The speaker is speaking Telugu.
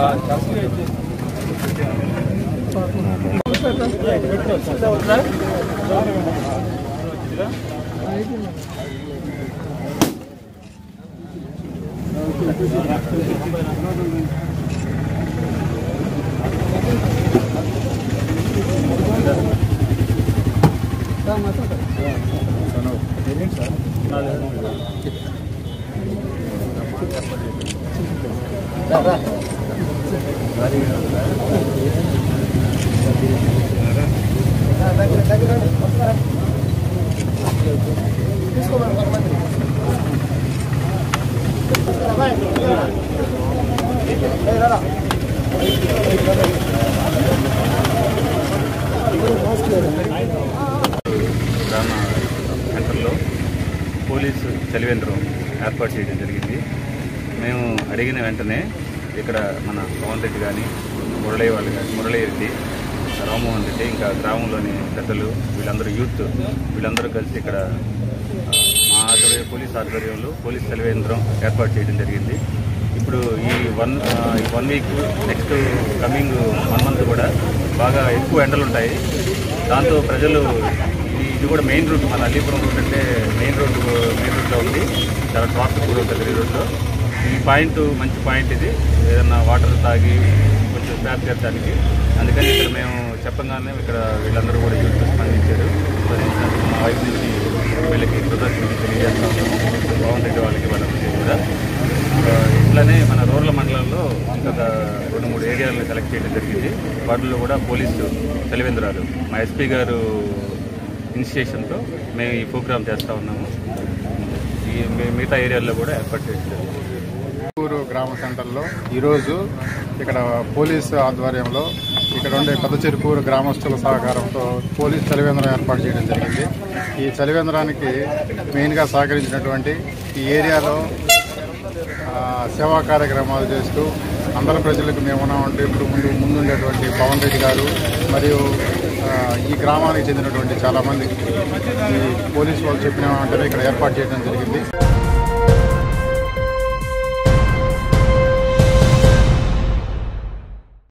గ్రామ సెంటర్లో పోలీసు చలివేంద్రం ఏర్పాటు చేయడం జరిగింది మేము అడిగిన వెంటనే ఇక్కడ మన పవన్ రెడ్డి కానీ మురళీ వాళ్ళు కానీ మురళీ రెడ్డి రామ్మోహన్ రెడ్డి ఇంకా గ్రామంలోని పెద్దలు వీళ్ళందరూ యూత్ వీళ్ళందరూ కలిసి ఇక్కడ ఆ, మా ఆధ్వర్య పోలీస్ ఆధ్వర్యంలో పోలీస్ చలివేంద్రం ఏర్పాటు చేయడం జరిగింది ఇప్పుడు ఈ వన్ ఆ, ఈ one week next coming one month కూడా బాగా ఎక్కువ ఎండలు ఉంటాయి దాంతో ప్రజలు ఇది ఇది కూడా మెయిన్ రూట్ మన అల్లీపురం రూట్ అంటే మెయిన్ రోడ్ మెయిన్ రూట్లో ఉంది చాలా ట్రాఫిక్ కూడా ఉంటుంది ఈ రోడ్లో ఈ పాయింట్ మంచి పాయింట్ ఇది ఏదన్నా వాటర్ తాగి కొంచెం ప్యాక్ చేయడానికి అందుకని ఇక్కడ మేము చెప్పగానే ఇక్కడ వీళ్ళందరూ కూడా యూత్ స్పందించారు స్పందించినందుకు మా వైపు నుంచి వీళ్ళకి కృతజ్ఞతలు తెలియజేస్తా ఉన్నాము పవన్ రెడ్డి వాళ్ళకి వాళ్ళకి కూడా ఆ, ఇట్లానే మన రూరల్ మండలంలో ఇంకొక రెండు మూడు ఏరియాలను సెలెక్ట్ చేయడం జరిగింది వాటిల్లో కూడా పోలీసు చలివేంద్రాలు మా ఎస్పీ గారు ఇనిషియేషన్తో మేము ఈ ప్రోగ్రామ్ చేస్తూ ఉన్నాము ఈ మి- మిగతా ఏరియాల్లో కూడా ఏర్పాటు చేస్తారు ఊరు గ్రామ సెంటర్లో ఈరోజు ఇక్కడ పోలీసు ఆధ్వర్యంలో ఇక్కడ ఉండే పెద్ద చెరుకూరు గ్రామస్తుల సహకారంతో పోలీస్ చలివేంద్రం ఏర్పాటు చేయడం జరిగింది ఈ చలివేంద్రానికి మెయిన్గా సహకరించినటువంటి ఈ ఏరియాలో ఆ, సేవా కార్యక్రమాలు చేస్తూ అందరి ప్రజలకు మేము ఉన్నామంటే ఇప్పుడు ముందు ముందుండేటువంటి పవన్ రెడ్డి గారు మరియు ఆ, ఈ గ్రామానికి చెందినటువంటి చాలామంది ఈ పోలీసు వాళ్ళు చెప్పిన వెంటనే ఇక్కడ ఏర్పాటు చేయడం జరిగింది